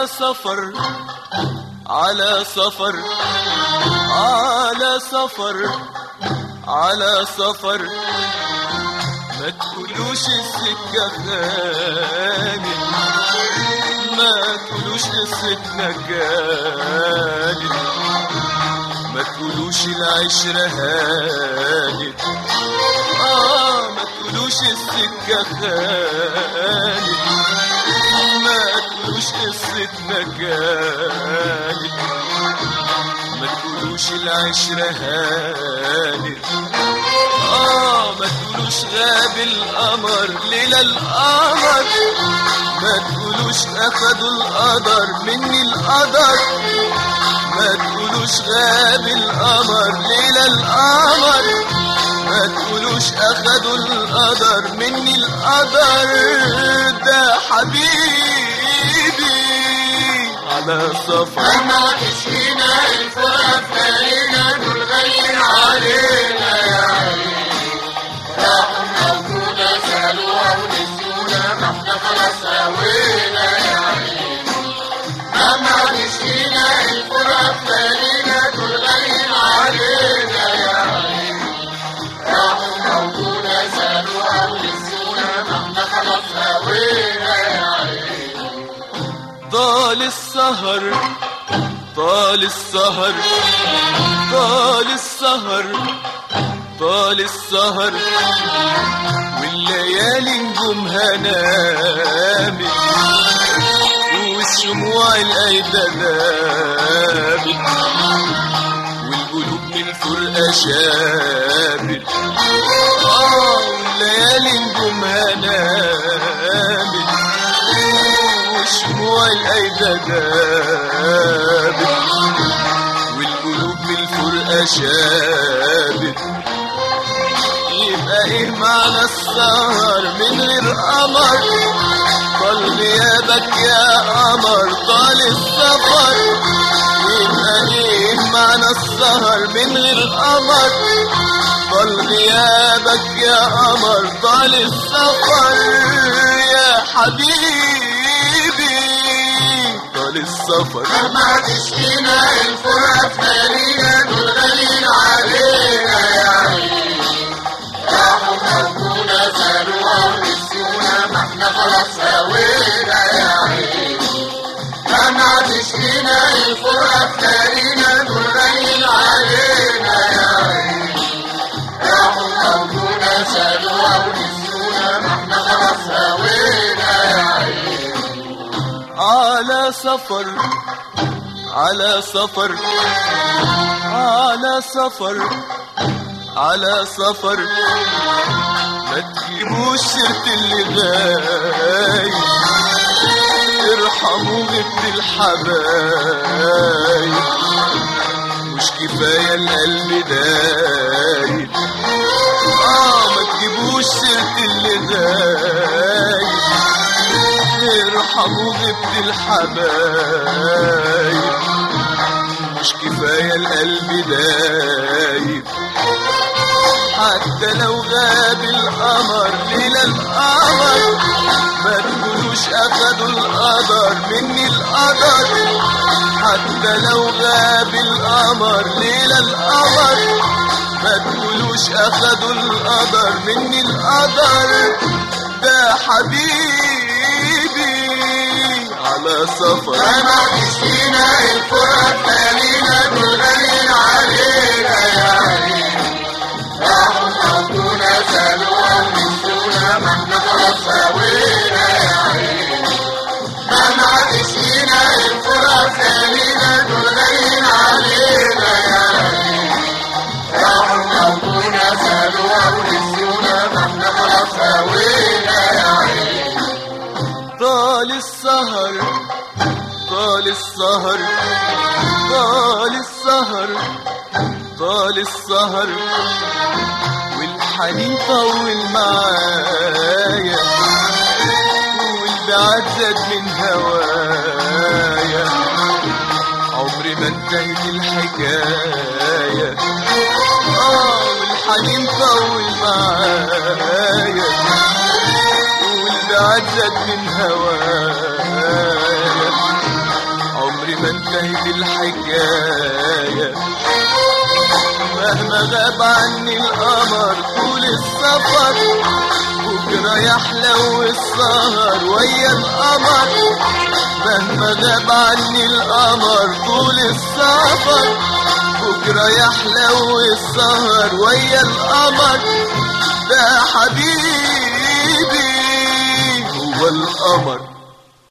سفر على سفر على سفر على سفر ما تقولوش السكة خاني ما تقولوش قصتنا كانت ما تقولوش العشرة هانت آه ما تقولوش السكة خانت ما تقولوش قصتنا كانت ما تقولوش العشرة هانت آه ما تقولوش غاب القمر ليلة القمر ما تقولوش أخدوا القدر مني القدر ما تقولوش غاب القمر ليلة القمر ما تقولوش أخدوا القدر مني القدر ده حبيبي على سفر لما تشفينا الفرق فارنا دول غاليين علينا يا عيني راحوا موجودة سألوها ونسيونا ما احنا خلاص هوينا يا عيني لما تشفينا الفرق فارنا دول غاليين علينا يا عيني راحوا موجودة سألوها ونسيونا ما احنا خلاص هوينا يا عيني طال السهر طال السهر طال السهر طال السهر والليالي نجومها نامت والشموع الأيدة نامت والقلوب من الفرقة شابت آه والليالي نجومها نامت وشموع الأيدة دابت والقلوب من الفرقة شابت يبقى ايه معنى السهر من غير قمر طال غيابك يا قمر طال السفر يبقى ايه معنى السهر من غير قمر طال غيابك يا قمر طال السفر يا حبيبي طال السفر لما تشفينا الفرق فارينا دول غاليين علينا يا عيني راحوا موجودة سألوها ونسيونا ما احنا خلاص هوينا يا عيني لما تشفينا الفرق فارينا دول غاليين علينا يا عيني راحوا موجودة سألوها ونسيونا ما احنا خلاص هوينا يا عيني على سفر على سفر على سفر على سفر ما تجيبوش سيرة اللي غايب ارحموا غبت الحبايب مش كفاية القلب دايب اه ما تجيبوش سيرة اللي غايب ارحموا غبت الحبايب مش كفاية القلب دايب حتى لو غاب القمر ليلة القمر ما تقولوش أخدوا القدر مني القدر حتى لو غاب القمر ليلة القمر ما تقولوش أخدوا القدر مني القدر ده حبيبي على سفر لما تشفينا الفرق فارينا دول غاليين علينا يا عيني راحوا موجودة سألوها ونسيونا ما احنا خلاص هوينا يا عيني لما تشفينا الفرق فارينا دول غاليين علينا يا عيني راحوا موجودة سألوها ونسيونا ما احنا خلاص هوينا يا عيني طال السهر طال السهر طال السهر طال السهر والحنين طول معايا والبعد زاد من هوايا عمري ما انتهت الحكاية اه والحنين طول معايا والبعد زاد من هوايا الحكاية مهما غاب عني القمر طول السفر بكرة يحلو السهر ويا القمر مهما غاب عني القمر طول السفر بكرة يحلو السهر ويا القمر ده حبيبي هو القمر